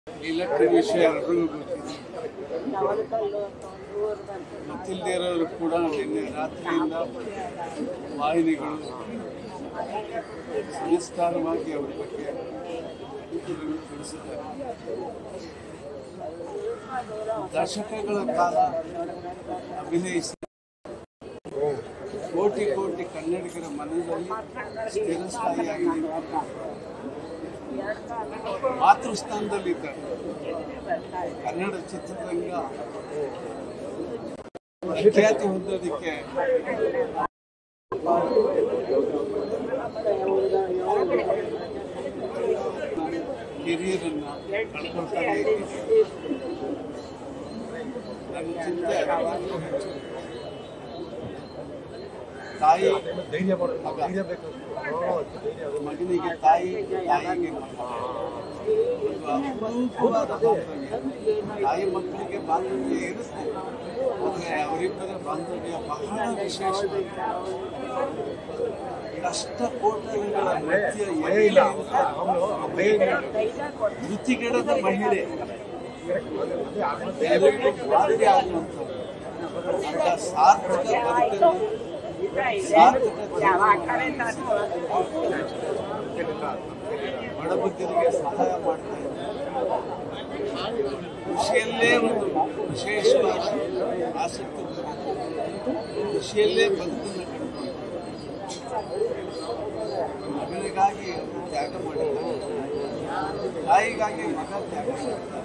Electric ವಿಷಯ ಎಲ್ರಿಗೂ ಗೊತ್ತಿದೆ ಗೊತ್ತಿಲ್ಲದೆ ಇರೋರು ಕೂಡ ನಿನ್ನೆ ರಾತ್ರಿಯಿಂದ ವಾಹಿನಿಗಳು ಸವಿಸ್ತಾರವಾಗಿ ಅವ್ರ ಬಗ್ಗೆ ಇದನ್ನು ತಿಳಿಸಿದ್ದಾರೆ ದಶಕಗಳ ಕಾಲ ಅಭಿನಯಿಸಿ ಕೋಟಿ ಕೋಟಿ ಕನ್ನಡಿಗರ ಮನದಲ್ಲಿ ಸ್ಥಿರಸ್ಥಾಯಿಯಾಗಿ ನಿಂತಿದ್ದಾರೆ. ಮಾತೃಸ್ಥಾನದಲ್ಲಿದ್ದಾರೆ ಕನ್ನಡ ಚಿತ್ರರಂಗ ಪ್ರಖ್ಯಾತಿ ಹೊಂದೋದಕ್ಕೆ ಹಿರಿಯರನ್ನ ಕಳ್ಕೊಳ್ತಾನೆ ಇದ್ದೀವಿ ನನ್ನ ಚಿಂತೆ ಯಾವಾಗಲೂ ಹೆಚ್ಚು ತಾಯಿ ಧೈರ್ಯ ಮಾಡು ಮಗ. ಧೈರ್ಯ ಬೇಕು ಮಗನಿಗೆ ತಾಯಿ ತಾಯಿಗೆ ಮಗ ಇದು ಅಪರೂಪವಾದ ಬಾಂಧವ್ಯ ತಾಯಿ ಮಕ್ಕಳಿಗೆ ಬಾಂಧವ್ಯ ಇರುತ್ತೆ ಆದರೆ ಅವರಿಬ್ಬರ ಬಾಂಧವ್ಯ ಬಹಳ ವಿಶೇಷ ಕಷ್ಟ ಕೋಟಗಳ ಮಧ್ಯ ಭಯ ಇಲ್ಲ ಎದೆಯಿಂದ ಅವನು ಭಯ ಇಲ್ಲ ಧೃತಿಗೆಡದ ಮಹಿಳೆ ಅದೇ ಆತ್ಮಹತ್ಯೆ ಎಲ್ಲರಿಗೂ ಮಾದರಿ ಆಗುವಂಥದ್ದು ಅಂತ ಸಾರ್ಥಕ ಬದುಕನ್ನು ಸಾರ್ಥಕ ಬಡಬಗ್ಗರಿಗೆ ಸಹಾಯ ಮಾಡ್ತಾ ಇದ್ದಾರೆ ಕೃಷಿಯಲ್ಲೇ ಒಂದು ವಿಶೇಷವಾದ ಆಸಕ್ತಿ ಹೊಂದಿದ್ದಾರೆ. ಕೃಷಿಯಲ್ಲೇ ಬದುಕನ್ನು ಕಟ್ಟಿಕೊಂಡು ಮಗನಿಗಾಗಿ ತ್ಯಾಗ ಮಾಡಿದ್ದಾರೆ ತಾಯಿಗಾಗಿ ಮಗ ತ್ಯಾಗ ಮಾಡಿದ್ದಾರೆ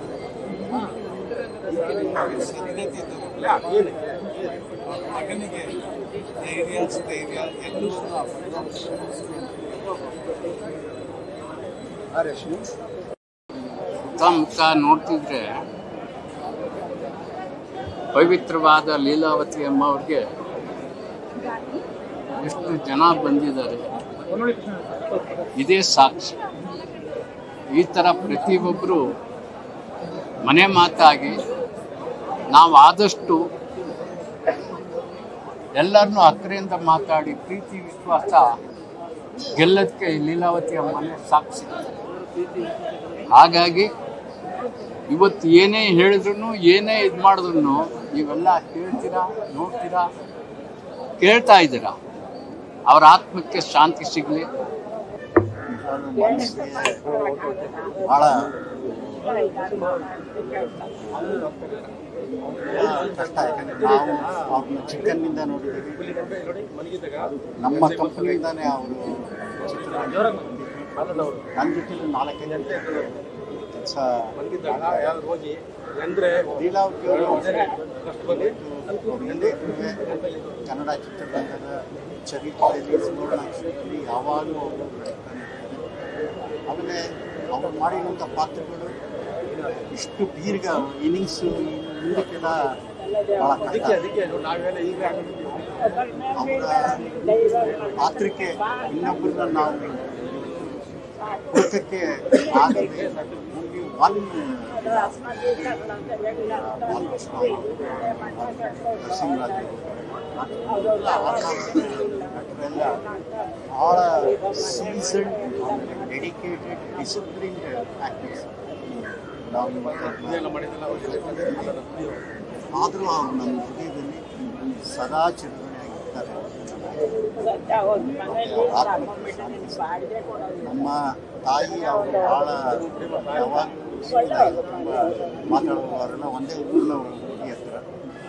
ಈಗಿನ ಸದ್ಗತಿ ದೊರಕಿಲ್ಲ. ಮಗನಿಗೆ ಧೈರ್ಯ ಸ್ಥೈರ್ಯ ಎಲ್ಲವನ್ನೂ ಆ ಸುತ್ತಮುತ್ತ ನೋಡ್ತಿದ್ರೆ ಪವಿತ್ರವಾದ ಲೀಲಾವತಿ ಅಮ್ಮ ಅವ್ರಿಗೆ ಎಷ್ಟು ಜನ ಬಂದಿದ್ದಾರೆ ಇದೇ ಸಾಕ್ಷಿ ಈ ಥರ ಪ್ರತಿಯೊಬ್ಬರು ಮನೆ ಮಾತಾಗಿ ನಾವು ಆದಷ್ಟು ಎಲ್ಲರನ್ನೂ ಅಕ್ಕರೆಯಿಂದ ಮಾತಾಡಿ ಪ್ರೀತಿ ವಿಶ್ವಾಸ ಗೆಲ್ಲದಕ್ಕೆ ಈ ಲೀಲಾವತಿ ಅಮ್ಮನೇ ಸಾಕ್ಷಿ ಹಾಗಾಗಿ ಇವತ್ತು ಏನೇ ಹೇಳಿದ್ರು ಏನೇ ಇದು ಮಾಡಿದ್ರು ನೀವೆಲ್ಲ ಕೇಳ್ತೀರಾ ನೋಡ್ತೀರಾ ಕೇಳ್ತಾ ಇದ್ದೀರಾ ಅವ್ರ ಆತ್ಮಕ್ಕೆ ಶಾಂತಿ ಸಿಗಲಿ ಭಾಳ ಕಷ್ಟ ಯಾಕಂದ್ರೆ ನಾವು ಅವ್ರನ್ನ ಚಿಕ್ಕನ್ನಿಂದ ನೋಡಿದ್ದೀವಿ ನಮ್ಮ ಕಂಪನಿಯಿಂದಾನೇ ಅವರು ಚಿತ್ರರಂಗ ನನ್ನ ಜೊತೆಲಿ ನಾಲ್ಕೈದು ಗಂಟೆ ಕೆಲಸ ಹೋಗಿ ಅಂದ್ರೆ ಲೀಲಾವತಿ ಅವರು ಕಷ್ಟದಲ್ಲಿ ಹಿಂದೆ ಕನ್ನಡ ಚಿತ್ರರಂಗದ ಚರಿತ್ರೆಯಲ್ಲಿ ಸುವರ್ಣಾಕ್ಷರದಲ್ಲಿ ಯಾವಾಗಲೂ ಅವರು ಬೆಳಗ್ತಾನೆ ಇರ್ತಾರೆ ಆಮೇಲೆ ಅವರು ಮಾಡಿರುವಂಥ ಪಾತ್ರಗಳು ಇಷ್ಟು ದೀರ್ಘ ಇನ್ನಿಂಗ್ಸು ಮುಂದಕ್ಕೆಲ್ಲ ಭಾಳ ಅದಕ್ಕೆ ಕಷ್ಟ ಅದಕ್ಕೆ ನಾವೆಲ್ಲ ಈಗ ಅವರ ಪಾತ್ರಕ್ಕೆ ಇನ್ನೊಬ್ಬರನ್ನ ನಾವು ಹುಡುಕಕ್ಕೆ ಆಗದೆ ಓನ್ಲಿ ಒನ್ ನರಸಿಂಹರಾಜ್ ನಟರೆಲ್ಲ ಭಾಳ ಸೀಸನ್ ಡೆಡಿಕೇಟೆಡ್ ಡಿಸಿಪ್ಲಿನ್ಡ್ ಆ್ಯಕ್ಟರ್ಸ್ ನಾವು ಇದೆಲ್ಲ ಮಾಡಿದ್ದೆಲ್ಲ ಅವ್ರಿಗೆ ಆದರೂ ಅವರು ನಮ್ಮ ಹೃದಯದಲ್ಲಿ ಸದಾ ಚಿರಋಣಿಯಾಗಿರ್ತಾರೆ ಆತ್ಮಕ್ಕೆ ಶಾಂತಿ ಸಿಗಲಿ. ನಮ್ಮ ತಾಯಿ ಅವರು ಭಾಳ ಯಾವಾಗಲೂ ಸಿಕ್ಕಿದಾಗ ತುಂಬ ಮಾತಾಡುವವರೆಲ್ಲ ಒಂದೇ ಊರಿನ ಹುಡುಗಿ ಹತ್ರ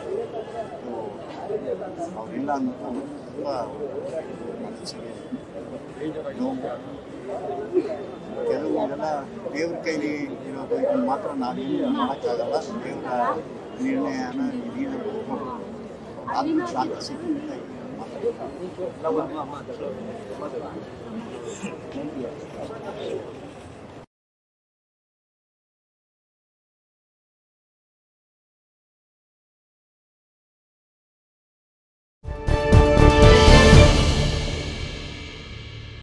ಅವರಿಲ್ಲ ಅನ್ನೋದು ತುಂಬ ಮನಸ್ಸಿಗೆ ನೋವು ಕೆಲವು ಎಲ್ಲ ದೇವ್ರ ಕೈಲಿ ಇರೋದು ಇದನ್ನ ಮಾತ್ರ ನಾವೇನು ಮಾಡೋಕ್ಕಾಗಲ್ಲ ದೇವರ ನಿರ್ಣಯನ ಇದೀನ ಆತ್ಮ ಶಾಂತಿ ಸಿಗುತ್ತೆ ಮಾತ್ರ ನಾವು